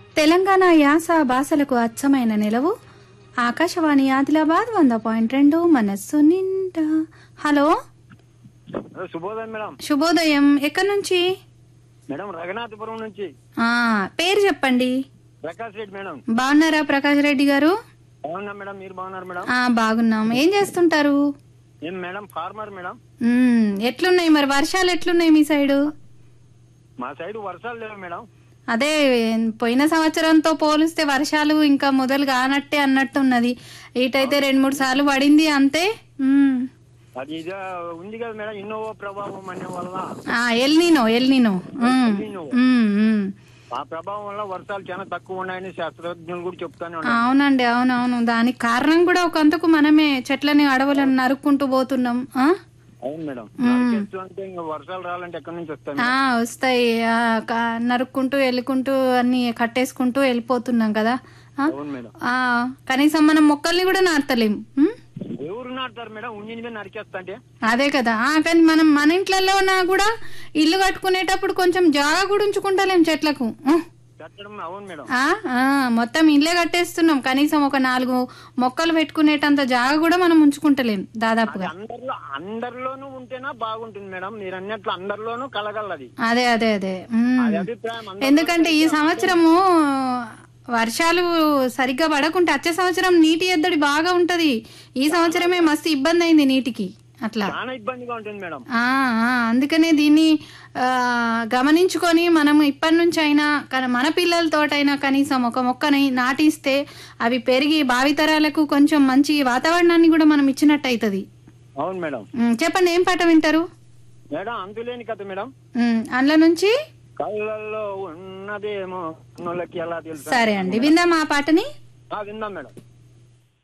తెలంగాణ యాస భాషలకు అచ్చమైన నిలవు ఆకాశవాణి ఆదిలాబాద్ వంద పాయింట్ రెండు మనస్సు నిండా హలో శుభోదయం మేడం శుభోదయం ఎక్కడి నుంచి మేడం రఘునాథపురం నుంచి ఆ పేరు చెప్పండి ప్రకాష్ రెడ్డి మేడం బాగున్నారా ప్రకాష్ రెడ్డి గారు బాగున్నా మేడం మీరు బాగున్నారు మేడం ఆ బాగున్నాం ఏం చేస్తుంటారు ఏం మేడం ఫార్మర్ మేడం మ్మ్, ఎట్లున్నాయి మరి వర్షాలు ఎట్లున్నాయి మీ సైడు మా సైడ్ వర్షాలు లేవు మేడం అదే పోయిన సంవత్సరంతో పోలిస్తే వర్షాలు ఇంకా మొదలు కానట్టే అన్నట్టున్నది ఇటైతే రెండు మూడు సార్లు పడింది అంతే మ్మ్. అది ఇదే ఉంది కదా మేడం ఇన్నోవా ప్రభావం అనే వల్ల ఆ ఎల్నినో ఎల్నినో మ్మ్. ఎల్నినో. మ్మ్, మ్మ్. ఆ ప్రభావం వల్ల వర్షాలు చాలా తక్కువ ఉన్నాయని శాస్త్రజ్ఞులు కూడా చెప్తానే ఉన్నారు అవునండి అవునవును దానికి కారణం కూడా ఒకంతకు మనమే చెట్లని అడవులను నరుక్కుంటూ పోతున్నాం ఆ? అవును మేడం నరికేస్తూ అంటే ఇంకా వర్షాలు రావాలంటే ఎక్కడి నుంచి వస్తాయి ఆ, వస్తాయి ఆ, క- నరుక్కుంటూ వెళ్ళుకుంటూ అన్ని కట్టేసుకుంటూ వెళ్ళిపోతున్నాం కదా ఆ? అవును మేడం ఆ, కనీసం మనం మొక్కల్ని కూడా నాటలేం ఉం? ఎవరు నాటుతారు మేడం ఉండి మీద నరికేస్తా అంటే అదే కదా ఆ, కానీ మనం మన ఇంట్లలో నా కూడా ఇల్లు కట్టుకునేటప్పుడు కొంచెం జాగా కూడా ఉంచుకుంటలేం చెట్లకు ఉం. కట్టడం అవును మేడం ఆ, ఆ, మొత్తం ఇల్లే కట్టేస్తున్నాం కనీసం ఒక నాలుగు మొక్కలు పెట్టుకునేటంత జాగా కూడా మనం ఉంచుకుంటలేం దాదాపుగా అందరిలో అందరిలోనూ ఉంటేనా బాగుంటుంది మేడం మీరు అన్నట్లు అందరిలోనూ కలగలది అదే అదే అదే ఉం. అది అభిప్రాయం అందరిలో ఎందుకంటే ఈ సంవత్సరము వర్షాలు సరిగ్గా పడకుంటే వచ్చే సంవత్సరం నీటి ఎద్దడి బాగా ఉంటది ఈ సంవత్సరమే మస్తు ఇబ్బంది అయింది నీటికి అట్లా చాలా ఇబ్బందిగా ఉంటుంది మేడం ఆ ఆ, అందుకనే దీన్ని ఆ, గమనించుకొని మనం ఇప్పటి నుంచి అయినా కన- మన పిల్లలతోటైనా కనీసం ఒక మొక్కని నాటిస్తే అవి పెరిగి భావితరాలకు కొంచెం మంచి వాతావరణాన్ని కూడా మనం ఇచ్చినట్టు అవుతుంది అవును మేడం చెప్పండి ఏం పాట వింటారు మేడం అంతులేని కథ మేడం ఉమ్, అందులో నుంచి కళ్ళల్లో ఉన్నదేమో కన్నులకి ఎలా తెలుసు సరే అండి విందాం ఆ పాటని ఆ, విందాం మేడం